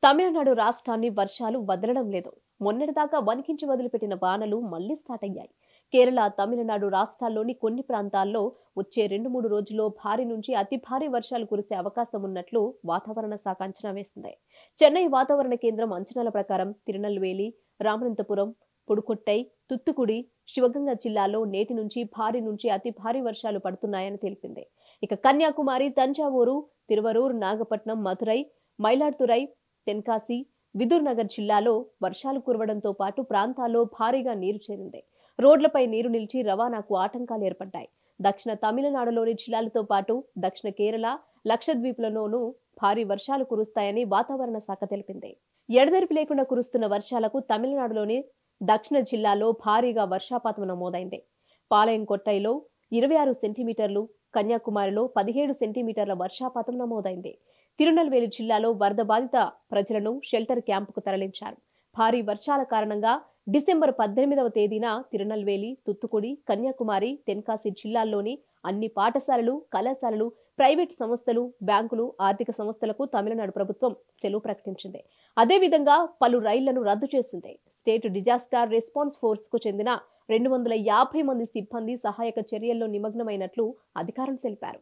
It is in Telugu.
తమిళనాడు రాష్ట్రాన్ని వర్షాలు వదలడం లేదు మొన్నటిదాకా వణికించి వదిలిపెట్టిన వానలు మళ్లీ స్టార్ట్ అయ్యాయి కేరళ తమిళనాడు రాష్ట్రాల్లోని కొన్ని ప్రాంతాల్లో వచ్చే రెండు మూడు రోజుల్లో భారీ నుంచి అతి భారీ వర్షాలు కురిసే అవకాశం ఉన్నట్లు వాతావరణ శాఖ అంచనా వేసింది చెన్నై వాతావరణ కేంద్రం అంచనాల ప్రకారం తిరునల్వేలి రామనంతపురం పుడుకొట్టై తుత్తుకుడి శివగంగ జిల్లాలో నేటి నుంచి భారీ నుంచి అతి భారీ వర్షాలు పడుతున్నాయని తెలిపింది ఇక కన్యాకుమారి తంజావూరు తిరువరూర్ నాగపట్నం మధురై మైలాడ్తురై తెన్కాసి విదుర్ నగర్ జిల్లాలో వర్షాలు కురవడంతో పాటు ప్రాంతాల్లో భారీగా నీరు చేరింది రోడ్లపై నీరు నిలిచి రవాణాకు ఆటంకాలు ఏర్పడ్డాయి దక్షిణ తమిళనాడులోని జిల్లాలతో పాటు దక్షిణ కేరళ లక్షద్వీప్లలోనూ భారీ వర్షాలు కురుస్తాయని వాతావరణ శాఖ తెలిపింది ఎడతెరిపి లేకుండా కురుస్తున్న వర్షాలకు తమిళనాడులోని దక్షిణ జిల్లాలో భారీగా వర్షాపాతం నమోదైంది పాలయం కొట్టైలో ఇరవై ఆరు సెంటీమీటర్లు కన్యాకుమారిలో పదిహేడు సెంటీమీటర్ల వర్షాపాతం నమోదైంది తిరునల్వేలి జిల్లాలో వరద బాధిత ప్రజలను షెల్టర్ క్యాంపుకు తరలించారు భారీ వర్షాల కారణంగా డిసెంబర్ పద్దెనిమిదవ తేదీన తిరునల్వేలి తుత్తుకుడి కన్యాకుమారి తెన్కాసి జిల్లాల్లోని అన్ని పాఠశాలలు కళాశాలలు ప్రైవేట్ సంస్థలు బ్యాంకులు ఆర్థిక సంస్థలకు తమిళనాడు ప్రభుత్వం సెలవు ప్రకటించింది అదేవిధంగా పలు రైళ్లను రద్దు చేసింది స్టేట్ డిజాస్టర్ రెస్పాన్స్ ఫోర్స్ కు చెందిన రెండు వందల యాభై మంది సిబ్బంది సహాయక చర్యల్లో నిమగ్నమైనట్లు అధికారులు తెలిపారు